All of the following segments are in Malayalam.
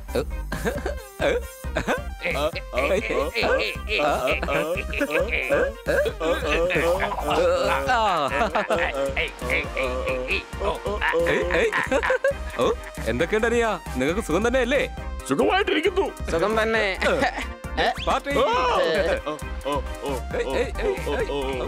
ഏയ്, ഏയ്. ഓ എന്തൊക്കെയുണ്ട് അനിയാ നിങ്ങൾക്ക് സുഖം തന്നെയല്ലേ സുഖമായിട്ടിരിക്കുന്നു സുഖം തന്നെ പാർട്ടി ഏയ്, ഏയ്, ഏയ്, ഏയ്.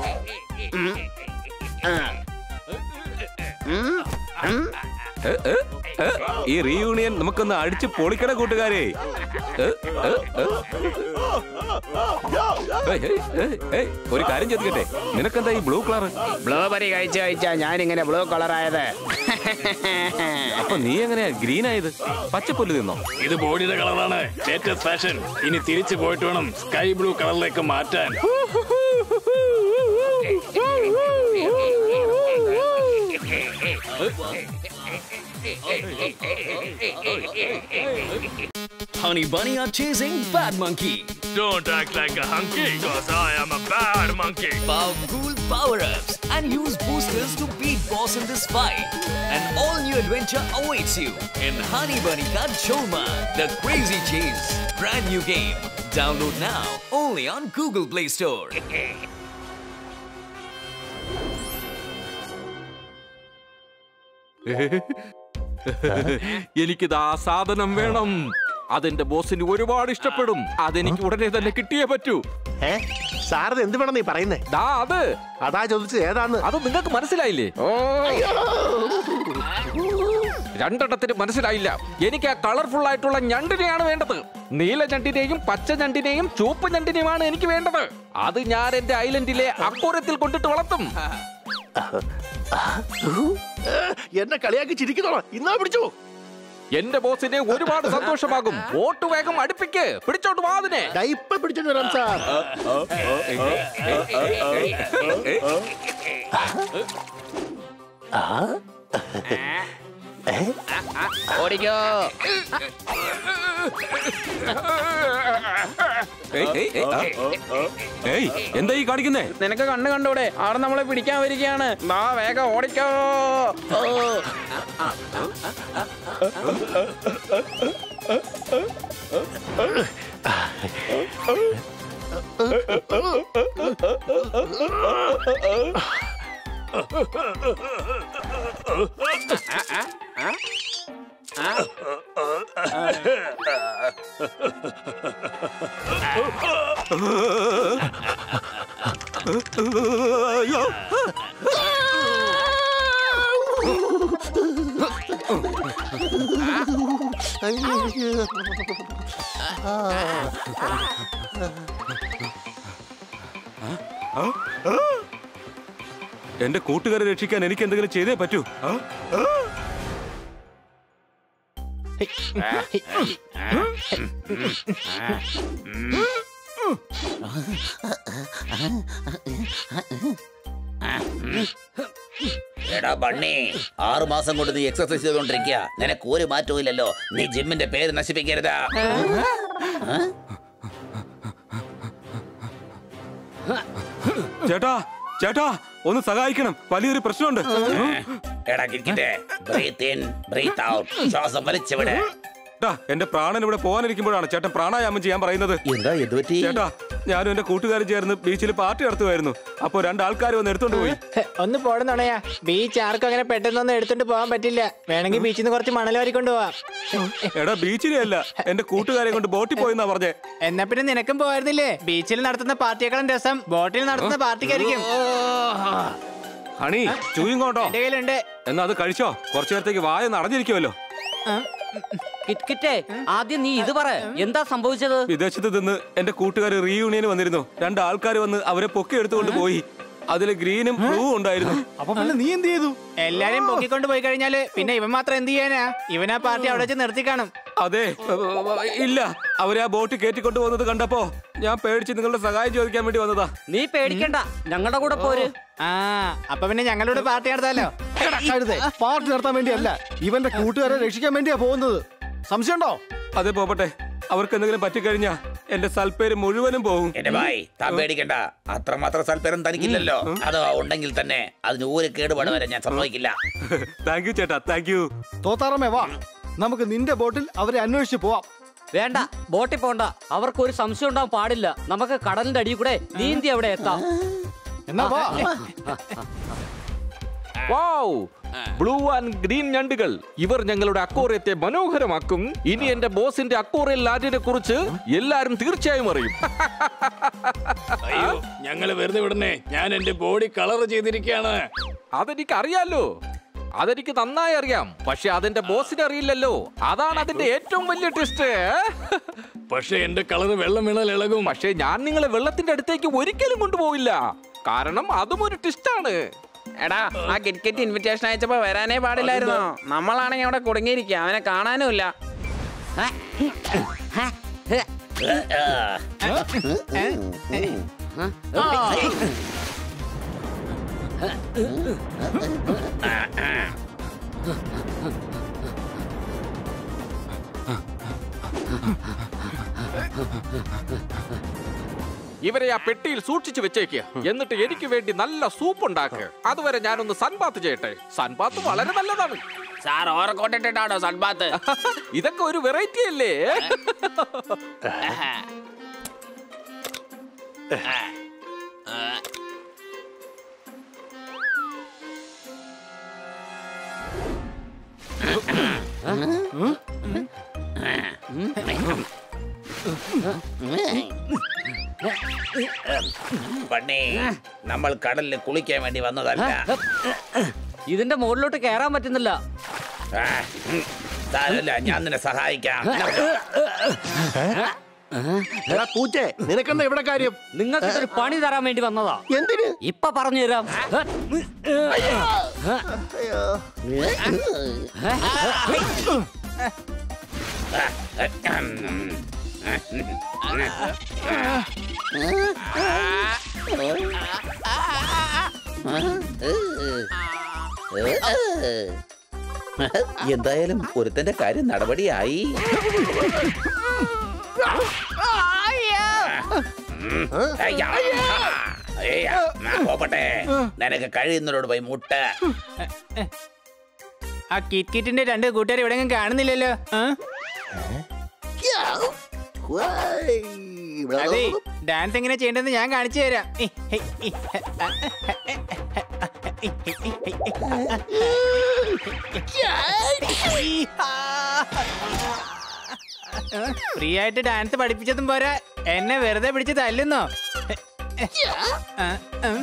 ഏ, ഏ, ഏ, ഈ റീയൂണിയൻ നമുക്കൊന്ന് അടിച്ച് പൊളിക്കണ കൂട്ടുകാരെ ഏ, ഏ, ഏ. ഏയ്, ഏയ്, ഏയ്, ഏയ്, ഒരു കാര്യം ചോദിക്കട്ടെ നിനക്കെന്താ ഈ ബ്ലൂ കളർ ബ്ലൂബെറി കഴിച്ച് കഴിച്ചാ ഞാനിങ്ങനെ ബ്ലൂ കളറായത് അപ്പൊ നീ എങ്ങനെയാ ഗ്രീൻ ആയത് പച്ചപ്പുല്ല് തിന്നോ ഇത് ബോഡിയുടെ കളറാണ് ലേറ്റസ്റ്റ് ഫാഷൻ ഇനി തിരിച്ചു പോയിട്ട് വേണം സ്കൈ ബ്ലൂ കളറിലേക്ക് മാറ്റാൻ Honey Bunny are chasing Bad Monkey. Don't act like a hunky, cause I am a bad monkey. Powerful power-ups and use boosters to beat boss in this fight. An all-new adventure awaits you in Honey Bunny Ka Choma, The Crazy Chase. Brand new game. Download now only on Google Play Store. എനിക്കിത് ആ സാധനം വേണം അതെന്റെ ബോസിന് ഒരുപാട് ഇഷ്ടപ്പെടും അതെനിക്ക് ഉടനെ തന്നെ കിട്ടിയേ പറ്റൂ ഏ സാറിന് എന്ത് വേണം നീ പറയുന്നേ ദാ അത് അതാ ചോദിച്ചത് ഏതാന്ന് അത് നിങ്ങൾക്ക് മനസ്സിലായില്ലേ ഓ രണ്ടെണ്ണത്തിന് മനസ്സിലായില്ല എനിക്ക് ആ കളർഫുൾ ആയിട്ടുള്ള ഞണ്ടിനെയാണ് വേണ്ടത് നീല ഞണ്ടിനെയും പച്ച ഞണ്ടിനെയും ചുവപ്പ് ഞണ്ടിനെയുമാണ് എനിക്ക് വേണ്ടത് അത് ഞാൻ എന്റെ ഐലൻഡിലെ അക്കൂരത്തിൽ കൊണ്ടിട്ട് വളർത്തും എന്നെ കളിയാക്കി ചിരിക്കുന്നോ ഇന്നാ പിടിച്ചോ എന്റെ ബോസിനെ ഒരുപാട് സന്തോഷമാകും വോട്ട് വേഗം അടുപ്പിക്ക് പിടിച്ചോട്ട് വാ അതിനെ ദാ ഇപ്പൊ പിടിച്ചോണ്ട് വരാം സാർ ഓടിക്കോ ഏയ്, ഏയ്, ഏയ്, ആ. ഏയ് എന്താ ഈ കാണിക്കുന്നേ നിനക്ക് കണ്ണ് കണ്ടൂടെ ആടെ നമ്മളെ പിടിക്കാൻ വരികയാണ് നാ വേഗം ഓടിക്കോ ഓ. അയ്യോ. എന്റെ കൂട്ടുകാരെ രക്ഷിക്കാൻ എനിക്ക് എന്തെങ്കിലും ചെയ്തേ പറ്റൂ ആ? എടാ ബണ്ണി ആറു മാസം കൊണ്ട് നീ എക്സർസൈസ് ചെയ്തോണ്ടിരിക്കുക നിനക്ക് ഒരു മാറ്റവും ഇല്ലല്ലോ നീ ജിമ്മിന്റെ പേര് നശിപ്പിക്കരുതാ ചേട്ടാ ചേട്ടാ ഒന്ന് സഹായിക്കണം വലിയൊരു പ്രശ്നമുണ്ട് എടാ കിരിക്കിട്ടെ ബ്രീത്ത് ഇൻ ബ്രീത്ത് ഔട്ട് ശ്വാസം വലിച്ചുവിട് ചേട്ടാ എന്റെ പ്രാണൻ ഇവിടെ പോകാനിരിക്കുമ്പോഴാണ് ചേട്ടൻ പ്രാണായാമം ചെയ്യാൻ പറയുന്നത് എന്താ എന്ത് പറ്റി ചേട്ടാ ഞാനും എന്റെ കൂട്ടുകാരും ചേർന്ന് ബീച്ചിൽ പാർട്ടി നടത്തുമായിരുന്നു അപ്പൊ രണ്ടാൾക്കാർ വന്ന് എടുത്തോണ്ട് പോയി ഒന്ന് പോടുന്നുണയാ ബീച്ച് ആർക്കും അങ്ങനെ പെട്ടെന്നൊന്നും എടുത്തോണ്ട് പോകാൻ പറ്റില്ല വേണമെങ്കിൽ ബീച്ചിൽ നിന്ന് കുറച്ച് മണൽ വാരിക്കൊണ്ട് പോവാം എടാ ബീച്ചിലെ അല്ല എന്റെ കൂട്ടുകാരെ കൊണ്ട് ബോട്ടിൽ പോയെന്നാ പറഞ്ഞേ എന്നാ പിന്നെ നിനക്കും പോയിരുന്നില്ലേ ബീച്ചിൽ നടത്തുന്ന പാർട്ടിയേക്കാളും രസം ബോട്ടിൽ നടത്തുന്ന പാർട്ടിക്കായിരിക്കും ഹണി ചൂയും കൊണ്ടോ എന്റെ കയ്യിലുണ്ട് എന്നാ അത് കഴിച്ചോ കുറച്ചു നേരത്തേക്ക് വായ നടഞ്ഞിരിക്കുമല്ലോ കിറ്റ്കിറ്റേ ആദ്യം നീ ഇത് പറ എന്താ സംഭവിച്ചത് വിദേശത്ത് നിന്ന് എന്റെ കൂട്ടുകാർ റീയൂണിയന് വന്നിരുന്നു രണ്ട് ആൾക്കാർ വന്ന് അവരെ പൊക്കി എടുത്തുകൊണ്ട് പോയി അതില് ഗ്രീനും ബ്ലൂവും ഉണ്ടായിരുന്നു അപ്പൊ പിന്നെ നീ എന്ത് ചെയ്തു എല്ലാരും പൊക്കിക്കൊണ്ട് പോയി കഴിഞ്ഞാല് പിന്നെ ഇവൻ മാത്രം എന്ത് ചെയ്യാനാ ഇവൻ ആ പാർട്ടി അവിടെ വെച്ച് നിർത്തി കാണും അതെ ഇല്ല അവരെ ആ ബോട്ട് കയറ്റിക്കൊണ്ട് പോകുന്നത് കണ്ടപ്പോ ഞാൻ പേടിച്ച് നിങ്ങളുടെ സഹായം ചോദിക്കാൻ വേണ്ടി വന്നതാ നീ പേടിക്കണ്ട ഞങ്ങളുടെ കൂടെ പോര് ആ അപ്പൊ പിന്നെ ഞങ്ങളുടെ പാർട്ടി നടത്താലോ കഴുതേ പാർട്ടി നടത്താൻ വേണ്ടിയല്ല ഇവന്റെ കൂട്ടുകാരെ രക്ഷിക്കാൻ വേണ്ടിയാ പോകുന്നത് സംശയമുണ്ടോ അതെ പോപട്ടെ അവർക്ക് എന്തെങ്കിലും പറ്റിക്കഴിഞ്ഞാ എന്റെ സൽപ്പേര് മുഴുവനും പോകും എന്റെ ഭായ് താൻ പേടിക്കണ്ട അത്രമാത്രം സൽപ്പേരം തനിക്കില്ലല്ലോ അതോ ഉണ്ടെങ്കിൽ തന്നെ അതിന് ഒരു കേടുപാട് വരെ ഞാൻ സമ്മതിക്കില്ല താങ്ക് യു ചേട്ടാ താങ്ക് യു തോത്താറമ്മേ വാ നമുക്ക് നിന്റെ ബോട്ടിൽ അവരെ അന്വേഷിച്ച് പോവാം വേണ്ട ബോട്ടിൽ പോണ്ട അവർക്ക് ഒരു സംശയം ഉണ്ടാവാൻ പാടില്ല നമുക്ക് കടലിന്റെ അടിയിൽ കൂടെ നീന്തി അവിടെ എത്താം എന്നാ വാ വൗ ബ്ലൂ ആൻഡ് ഗ്രീൻ ഞണ്ടുകൾ ഇവർ ഞങ്ങളുടെ അക്കോറിയത്തെ മനോഹരമാക്കും ഇനി എന്റെ ബോസിന്റെ അക്കോറിയൽ ലാറ്റിനെ കുറിച്ച് എല്ലാരും തീർച്ചയായും അറിയും അയ്യോ ഞങ്ങള് വെറുതെ വിടണേ ഞാൻ എന്റെ ബോഡി കളർ ചെയ്തിരിക്കുകയാണ് അതെനിക്ക് അറിയാലോ അതെനിക്ക് നന്നായി അറിയാം പക്ഷെ അതെന്റെ ബോസിന് അറിയില്ലല്ലോ അതാണ് അതിന്റെ ഏറ്റവും വലിയ ട്വിസ്റ്റ് പക്ഷെ എന്റെ കളർ വെള്ളം വീണാൽ ഇളകും പക്ഷെ ഞാൻ നിങ്ങളെ വെള്ളത്തിന്റെ അടുത്തേക്ക് ഒരിക്കലും കൊണ്ടുപോവില്ല കാരണം അതും ഒരു ട്വിസ്റ്റാണ് എടാ ആ കിറ്റ്കിറ്റ് ഇൻവിറ്റേഷൻ അയച്ചപ്പോ വരാനേ പാടില്ലായിരുന്നോ നമ്മളാണെങ്കിൽ അവിടെ കുടുങ്ങിയിരിക്കുക അവനെ കാണാനും ഇല്ല ഇവരെ ആ പെട്ടിയിൽ സൂക്ഷിച്ചു വെച്ചേക്ക് എന്നിട്ട് എനിക്ക് വേണ്ടി നല്ല സൂപ്പ് ഉണ്ടാക്ക് അതുവരെ ഞാനൊന്ന് സൺബാത്ത് ചെയ്യട്ടെ സൺബാത്ത് വളരെ നല്ലതാണ് സാർ ഓർക്കോട്ടിട്ടാണോ സൺബാത്ത് ഇതൊക്കെ ഒരു വെറൈറ്റി അല്ലേ പണ്ണി നമ്മൾ കടലിൽ കുളിക്കാൻ വേണ്ടി വന്നതല്ല ഇതിന്റെ മുകളിലോട്ട് കയറാൻ പറ്റുന്നില്ല ആ, ഉം. സാരമില്ല ഞാൻ നിന്നെ സഹായിക്കാം എടാ പൂച്ചേ നിനക്കെന്താ ഇവിടെ കാര്യം നിങ്ങൾക്ക് ഇതൊരു പണി തരാൻ വേണ്ടി വന്നതാ എന്തിന് ഇപ്പൊ പറഞ്ഞു തരാം എന്തായാലും ഒരുത്തന്റെ കാര്യം നടപടിയായി അയ്യ. അയ്യ. ഞാൻ പോകട്ടെ നിനക്ക് കഴിയുന്നവരോട് പോയി മുട്ട ആ കിറ്റ് കിറ്റിന്റെ രണ്ട് കൂട്ടുകാർ എവിടെയെങ്കിലും കാണുന്നില്ലല്ലോ ആ? അതെ ഡാൻസ് എങ്ങനെ ചെയ്യേണ്ടതെന്ന് ഞാൻ കാണിച്ചു തരാം ഫ്രീ ആയിട്ട് ഡാൻസ് പഠിപ്പിച്ചതും പോരാ എന്നെ വെറുതെ പിടിച്ച് തല്ലുന്നോ ആ, ഉം.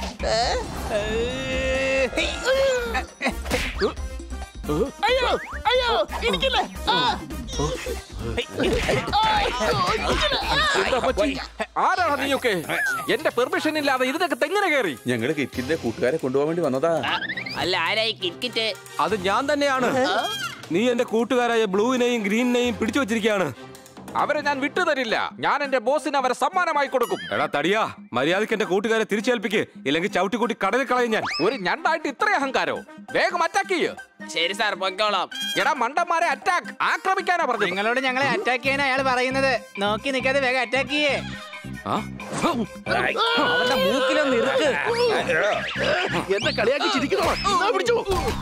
എന്താ പറ്റി? ആരാണ് നീയൊക്കെ എന്റെ പെർമിഷൻ ഇല്ലാതെ ഇതിനൊക്കെ തെങ്ങനെ കയറി ഞങ്ങള് കിറ്റിന്റെ കൂട്ടുകാരെ കൊണ്ടുപോകാൻ വേണ്ടി വന്നതാ അല്ല ആരായി കിറ്റ്കിറ്റ് അത് ഞാൻ തന്നെയാണ് നീ എന്റെ കൂട്ടുകാരായ ബ്ലൂവിനെയും ഗ്രീനിനെയും പിടിച്ചു വെച്ചിരിക്കുകയാണ് അവരെ ഞാൻ വിട്ടുതരില്ല ഞാൻ എന്റെ ബോസിന് അവരെ സമ്മാനമായി കൊടുക്കും എടാ തടിയാ മര്യാദയ്ക്ക് എന്റെ കൂട്ടുകാരെ തിരിച്ചേൽപ്പിക്ക് ഇല്ലെങ്കിൽ ചവിട്ടിക്കൂട്ടി കടലിൽ കളയും ഞാൻ ഒരു ഞണ്ടായിട്ട് ഇത്ര അഹങ്കാരോ വേഗം അറ്റാക്ക് ചെയ്യ് ശരി സാർ പൊയ്ക്കോളാം എടാ മണ്ടന്മാരെ അറ്റാക്ക് ആക്രമിക്കാനാ പറഞ്ഞു നിങ്ങളോട് ഞങ്ങളെ അറ്റാക്ക് ചെയ്യാൻ അയാൾ പറയുന്നത് നോക്കി നിൽക്കാതെ വേഗം അറ്റാക്ക് ചെയ്യേ ആ? അവന്റെ മൂക്കിലൊന്ന് ഇറുക്ക് എന്നെ കളിയാക്കി ചിരിക്കണോ ഇതാ പിടിച്ചു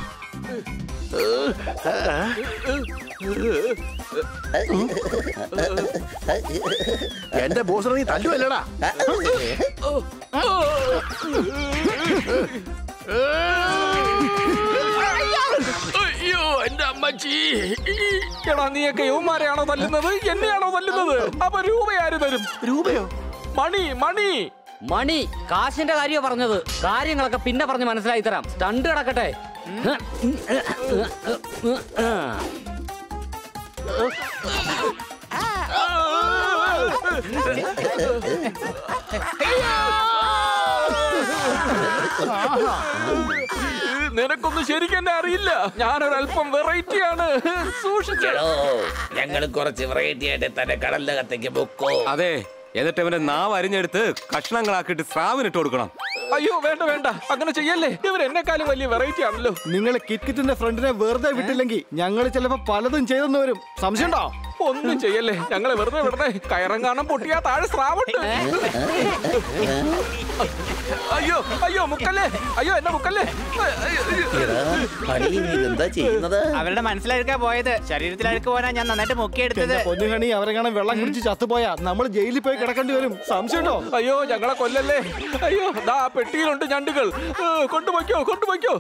എന്റെ ബോസിനെ നീ തല്ലുവല്ലടാ അയ്യോ എന്റെ അമ്മച്ചി എടാ നീയൊക്കെ യുവമാരെയാണോ തല്ലുന്നത് എന്നെയാണോ തല്ലുന്നത് അപ്പൊ രൂപയാര് തരും രൂപയോ മണി മണി മണി കാശിന്റെ കാര്യമാണ് പറഞ്ഞത് കാര്യങ്ങളൊക്കെ പിന്നെ പറഞ്ഞ് മനസ്സിലാക്കി തരാം സ്റ്റണ്ട് കിടക്കട്ടെ നിനക്കൊന്നും ശരിക്കും എന്നെ അറിയില്ല ഞാനൊരല്പം വെറൈറ്റി ആണ് സൂക്ഷിച്ചോ എടോ ഞങ്ങൾ കുറച്ച് വെറൈറ്റി ആയിട്ട് തന്നെ കടലിനകത്തേക്ക് പൊക്കോ അതെ എന്നിട്ട് ഇവന്റെ നാവ് അരിഞ്ഞെടുത്ത് കഷ്ണങ്ങളാക്കിയിട്ട് സ്രാവിനിട്ട് കൊടുക്കണം അയ്യോ വേണ്ട വേണ്ട അങ്ങനെ ചെയ്യല്ലേ ഇവർ എന്നെക്കാളും വലിയ വെറൈറ്റി ആണല്ലോ നിങ്ങൾ കിറ്റ്കിറ്റിന്റെ ഫ്രണ്ടിനെ വെറുതെ വിട്ടില്ലെങ്കിൽ ഞങ്ങൾ ചിലപ്പോ പലതും ചെയ്തെന്ന് വരും സംശയമുണ്ടോ ഒന്നും ചെയ്യല്ലേ ഞങ്ങളെ വെറുതെ വിടണേ കയറങ്ങാണം പൊട്ടിയാ താഴെ സ്രാവുണ്ട് അയ്യോ അയ്യോ മുക്കല്ലേ അയ്യോ എന്നെ മുക്കല്ലേ അയ്യോ, അയ്യോ. എടാ, ഹണി നീ ഇതെന്താ ചെയ്യുന്നത് അവരുടെ മനസ്സിലഴുക്കാ പോയത് ശരീരത്തിൽ അഴുക്ക് പോരാ ഞാൻ നന്നായിട്ട് മുക്കിയെടുത്തത് പൊന്നുകണി അവരെ കാണാൻ വെള്ളം കുടിച്ച് ചത്തുപോയാ നമ്മൾ ജയിലിൽ പോയി കിടക്കേണ്ടി വരും സംശയമുണ്ടോ അയ്യോ ഞങ്ങളെ കൊല്ലല്ലേ അയ്യോ ദാ ആ പെട്ടിയിലുണ്ട് ഞണ്ടുകൾ ഏ, കൊണ്ടുപോയ്ക്കോ കൊണ്ടുപോയ്ക്കോ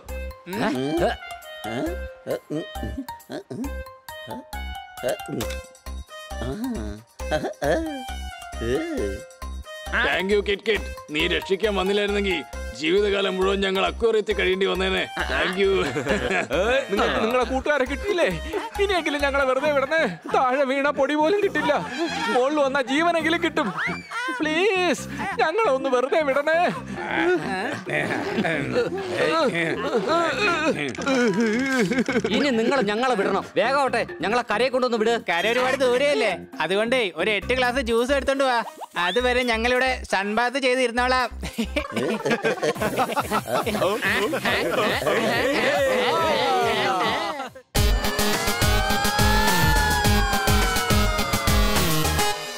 താങ്ക് യു കിറ്റ് കിറ്റ് നീ രക്ഷിക്കാൻ വന്നില്ലായിരുന്നെങ്കിൽ ജീവിതകാലം മുഴുവൻ ഞങ്ങൾ അക്വറിയത്തിൽ കഴിയേണ്ടി വന്നേനെ താങ്ക് യു നിങ്ങൾക്ക് നിങ്ങളെ കൂട്ടുകാരെ കിട്ടിയില്ലേ ഇനിയെങ്കിലും ഞങ്ങളെ വെറുതെ വിടണേ താഴെ വീണ പൊടി പോലും കിട്ടില്ല മുകളിൽ വന്ന ജീവനെങ്കിലും കിട്ടും പ്ലീസ് ഞങ്ങളെ ഒന്ന് വെറുതെ വിടണേ ഇനി നിങ്ങൾ ഞങ്ങളെ വിടണം വേഗമാവട്ടെ ഞങ്ങളെ കരയെ കൊണ്ടൊന്ന് വിട് കര ഒരുപാട് ദൂരെയല്ലേ അതുകൊണ്ടേ ഒരു എട്ട് ഗ്ലാസ് ജ്യൂസ് എടുത്തോണ്ട് വാ അതുവരെ ഞങ്ങളിവിടെ സൺബാത്ത് ചെയ്തിരുന്നോളാം ഏ